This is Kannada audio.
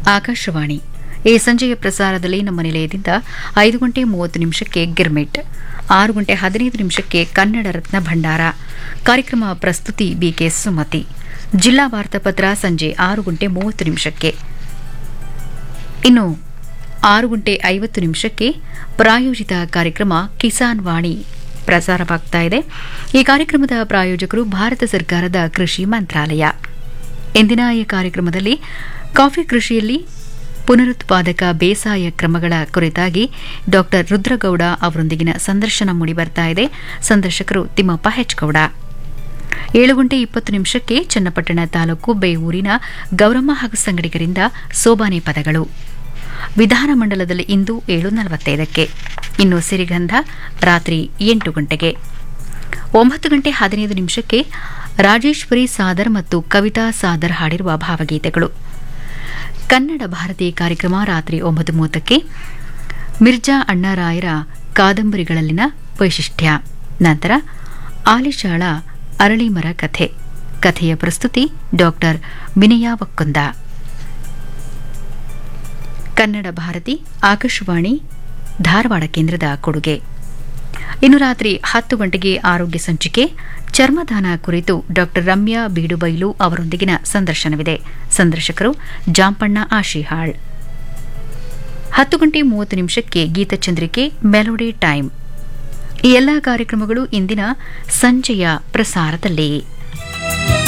ಆಕಾಶವಾಣಿ ಈ ಸಂಜೆಯ ಪ್ರಸಾರದಲ್ಲಿ ನಮ್ಮ ನಿಲಯದಿಂದ ಐದು ಗಂಟೆ ಮೂವತ್ತು ನಿಮಿಷಕ್ಕೆ ಗಿರ್ಮಿಟ್ ಆರು ಗಂಟೆ ಹದಿನೈದು ನಿಮಿಷಕ್ಕೆ ಕನ್ನಡ ರತ್ನ ಭಂಡಾರ ಕಾರ್ಯಕ್ರಮ ಪ್ರಸ್ತುತಿ ಬಿಕೆ ಸುಮತಿ ಜಿಲ್ಲಾ ವಾರ್ತಾಪತ್ರ ಸಂಜೆ ಆರು ಗಂಟೆ ಮೂವತ್ತು ನಿಮಿಷಕ್ಕೆ ಇನ್ನು ಆರು ಗಂಟೆ ಐವತ್ತು ನಿಮಿಷಕ್ಕೆ ಪ್ರಾಯೋಜಿತ ಕಾರ್ಯಕ್ರಮ ಕಿಸಾನ್ ವಾಣಿ ಪ್ರಸಾರವಾಗ್ತಾ ಇದೆ ಈ ಕಾರ್ಯಕ್ರಮದ ಪ್ರಾಯೋಜಕರು ಭಾರತ ಸರ್ಕಾರದ ಕೃಷಿ ಮಂತ್ರಾಲಯ ಇಂದಿನ ಈ ಕಾರ್ಯಕ್ರಮದಲ್ಲಿ ಕಾಫಿ ಕೃಷಿಯಲ್ಲಿ ಪುನರುತ್ಪಾದಕ ಬೇಸಾಯ ಕ್ರಮಗಳ ಕುರಿತಾಗಿ ಡಾ ರುದ್ರಗೌಡ ಅವರೊಂದಿಗಿನ ಸಂದರ್ಶನ ಮೂಡಿಬರ್ತಾ ಇದೆ ಸಂದರ್ಶಕರು ತಿಮ್ಮಪ್ಪ ಹೆಚ್ಗೌಡ ಏಳು ಗಂಟೆ ಇಪ್ಪತ್ತು ನಿಮಿಷಕ್ಕೆ ಚನ್ನಪಟ್ಟಣ ತಾಲೂಕು ಬೇವೂರಿನ ಗೌರಮ್ಮ ಹಾಗೂ ಸಂಗಡಿಗರಿಂದ ಸೋಬಾನೆ ಪದಗಳು ವಿಧಾನಮಂಡಲದಲ್ಲಿ ಇಂದು ಏಳು ನಲವತ್ತೈದಕ್ಕೆ ಇನ್ನು ಸಿರಿಗಂಧ ರಾತ್ರಿ ಎಂಟು ಗಂಟೆಗೆ ಒಂಬತ್ತು ಗಂಟೆ ಹದಿನೈದು ನಿಮಿಷಕ್ಕೆ ರಾಜೇಶ್ವರಿ ಸಾದರ್ ಮತ್ತು ಕವಿತಾ ಸಾದರ್ ಹಾಡಿರುವ ಭಾವಗೀತೆಗಳು ಕನ್ನಡ ಭಾರತಿ ಕಾರ್ಯಕ್ರಮ ರಾತ್ರಿ ಒಂಬತ್ತು ಮೂವತ್ತಕ್ಕೆ ಮಿರ್ಜಾ ಅಣ್ಣಾರಾಯರ ಕಾದಂಬರಿಗಳಲ್ಲಿನ ವೈಶಿಷ್ಟ್ಯ ನಂತರ ಆಲಿಶಾಳ ಅರಳಿಮರ ಕಥೆ ಕಥೆಯ ಪ್ರಸ್ತುತಿ ಡಾಕ್ಟರ್ ವಿನಯ ವಕ್ಕುಂದ ಕನ್ನಡ ಭಾರತಿ ಆಕಾಶವಾಣಿ ಧಾರವಾಡ ಕೇಂದ್ರದ ಕೊಡುಗೆ ಇನ್ನು ರಾತ್ರಿ ಹತ್ತು ಗಂಟೆಗೆ ಆರೋಗ್ಯ ಸಂಚಿಕೆ ಚರ್ಮದಾನ ಕುರಿತು ಡಾ ರಮ್ಯಾ ಬೀಡುಬೈಲು ಅವರೊಂದಿಗಿನ ಸಂದರ್ಶನವಿದೆ ಸಂದರ್ಶಕರು ಜಾಂಪಣ್ಣ ಆಶಿಹಾಳ್ ಹತ್ತು ಗಂಟೆ ಮೂವತ್ತು ನಿಮಿಷಕ್ಕೆ ಗೀತಚಂದ್ರಿಕೆ ಮೆಲೋಡಿ ಟೈಮ್ ಈ ಎಲ್ಲಾ ಕಾರ್ಯಕ್ರಮಗಳು ಇಂದಿನ ಸಂಜೆಯ ಪ್ರಸಾರದಲ್ಲಿ